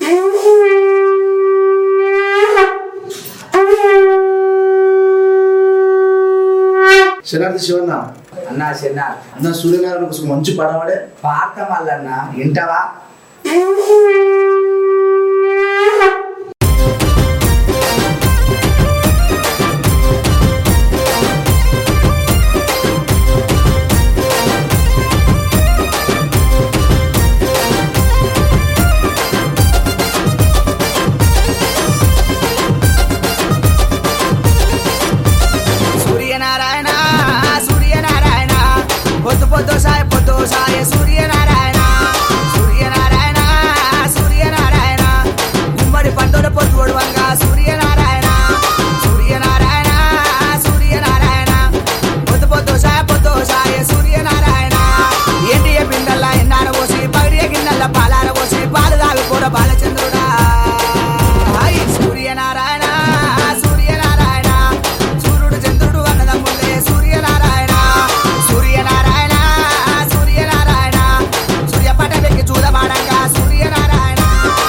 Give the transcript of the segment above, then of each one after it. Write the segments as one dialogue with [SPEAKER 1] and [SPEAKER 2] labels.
[SPEAKER 1] శనార్థి శివన్న
[SPEAKER 2] అన్న చిన్న
[SPEAKER 1] అన్న సూర్యనారాయణ కోసం మంచి పడవాడే
[SPEAKER 2] పాత మల్లన్న వింటావా సూర్యనారాయణ సూర్యనారాయణ పొద్దు పొద్దు సాయ పొద్దు సాయ సూర్యనారాయణ సూర్యనారాయణ సూర్యనారాయణ గుమ్మడి పండుగ పొద్దు ఒడవంగా సూర్యనారాయణ సూర్యనారాయణ సూర్యనారాయణ పొద్దు పొద్దు సాయ పొద్దు సాయ సూర్యనారాయణ ఏంటి ఏ బిందల్లా ఎన్నార పోసి పగిడియ గిన్నెల పాలార పోసి పాలు తాగు కూడా బాలచంద్రుడా హాయ్ సూర్యనారాయణ సూర్యనారాయణ సూర్యుడు చంద్రుడు అన్నదమ్ములే సూర్యనారాయణ సూర్యనారాయణ సూర్యనారాయణ సూర్యపట వెక్కి చూడబాడంగా సూర్యనారాయణ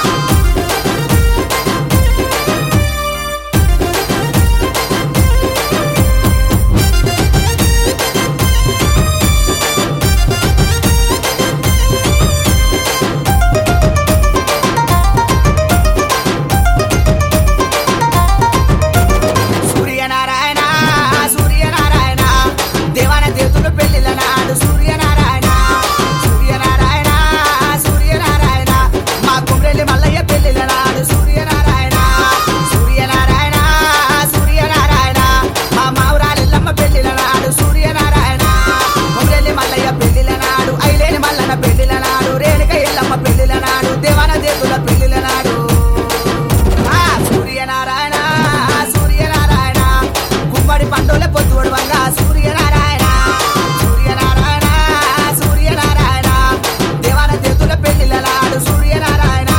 [SPEAKER 2] సూర్యనారాయణ సూర్యనారాయణ దేవాన దేవతలు పెళ్లిల నాడు సూర్యనారాయణ సూర్యనారాయణ సూర్యనారాయణ మా కుమ్రెల్లి మల్లయ్య పెళ్లిల నాడు సూర్యనారాయణ సూర్యనారాయణ సూర్యనారాయణ మా మావురాలిల్లమ్మ పెళ్లిల నాడు సూర్యనారాయణ కుమ్రెల్లి మల్లయ్య పెళ్లిల నాడు ఐలేని మల్లన్న పెళ్లిల నాడు రేణుక ఎల్లమ్మ పెళ్లిల నాడు దేవాన దేవతల పెళ్లిల నాడు ఆ సూర్యనారాయణ సూర్యనారాయణ గుమ్మడి పండుల పొద్దు ఒడవంగా సూర్యనారాయణ సూర్యనారాయణ సూర్యనారాయణ దేవాన దేతుల పెళ్లిల నాడు సూర్యనారాయణ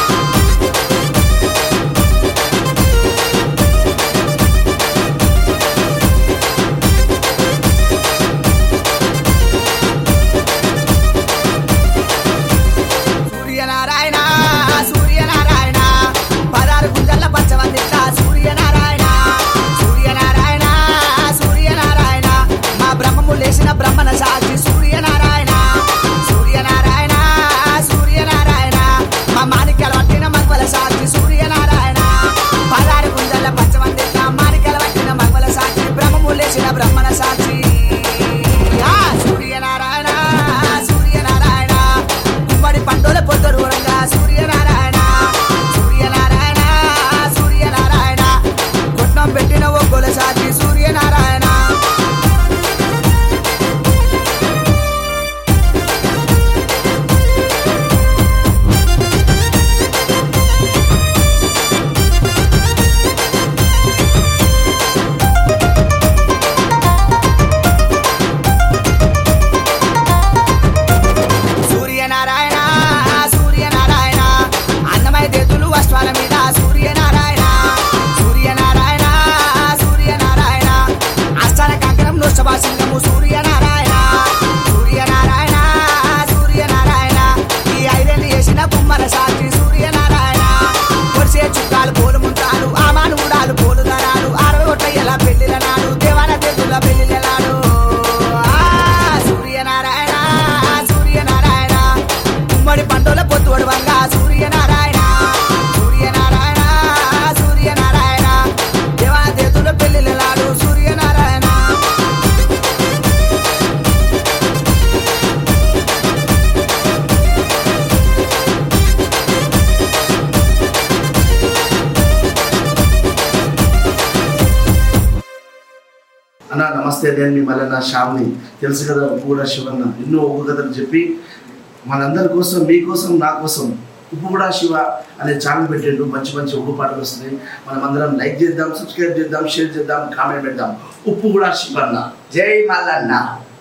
[SPEAKER 2] సూర్యనారాయణ సూర్యనారాయణ పదారు గుంజల్ల పంచవందిట్ల సూర్యనారాయణ సూర్యనారాయణ సూర్యనారాయణ మా బ్రహ్మము లేచిన బ్రహ్మణ సాక్షి సూర్యనారాయణ సూర్యనారాయణ సూర్యనారాయణ మా మాణిక్యాల పట్టిన మగ్వల సాక్షి సూర్యనారాయణ పదారు గుంజల్ల పంచవందిట్ల మాణిక్యాల పట్టిన మగ్వల సాక్షి బ్రహ్మము లేచిన బ్రహ్మణ సాక్షి ఆ సూర్యనారాయణ సూర్యనారాయణ గుమ్మడి పండుల పొద్దురు ఊరంగా సూర్యనారాయణ సూర్యనారాయణ సూర్యనారాయణ కొట్నం పెట్టిన ఒగ్గొల సాటి సూర్యనారాయణ సూర్యనారాయణ సూర్యనారాయణ అన్నమయ దేతులు వస్త్రాల మీద సూర్యనారాయణ సూర్యనారాయణ సూర్యనారాయణ అస్థాన కంకణం నృష్టభాసింగము సూర్యనారాయణ సూర్యనారాయణ సూర్యనారాయణ ఈ ఐదేళ్ళు వేసిన కుమ్మర సాక్షి సూర్యనారాయణ కొరిసే చుక్కాలు పోలు ముంతాలు ఆమాను ఉడాలు పోలు దరాలు అరవై ఒట్ల ఎలా పెళ్లిల నాడు దేవాన దేతుల పెళ్లిల నాడు ఆ సూర్యనారాయణ సూర్యనారాయణ ఉమ్మడి పండుల పొద్దు ఒడవంగా సూర్యనారాయణ సూర్యనారాయణ సూర్యనారాయణ దేవాన దేతుల పెళ్లిల నాడు సూర్యనారాయణ
[SPEAKER 1] అన్న నమస్తే నేను మీ మళ్ళీ నా శ్యామ్ని తెలుసు కదా ఉప్పు కూడా శివన్న ఎన్నో ఉప్పు కథలు చెప్పి మనందరి కోసం మీకోసం నా కోసం ఉప్పు కూడా శివ అనే ఛానల్ పెట్టిండు మంచి మంచి ఉప్పు పాటలు వస్తున్నాయి మనం అందరం లైక్ చేద్దాం సబ్స్క్రైబ్ చేద్దాం షేర్ చేద్దాం కామెంట్ పెడదాం ఉప్పు కూడా శివన్న
[SPEAKER 2] జై మల్లన్న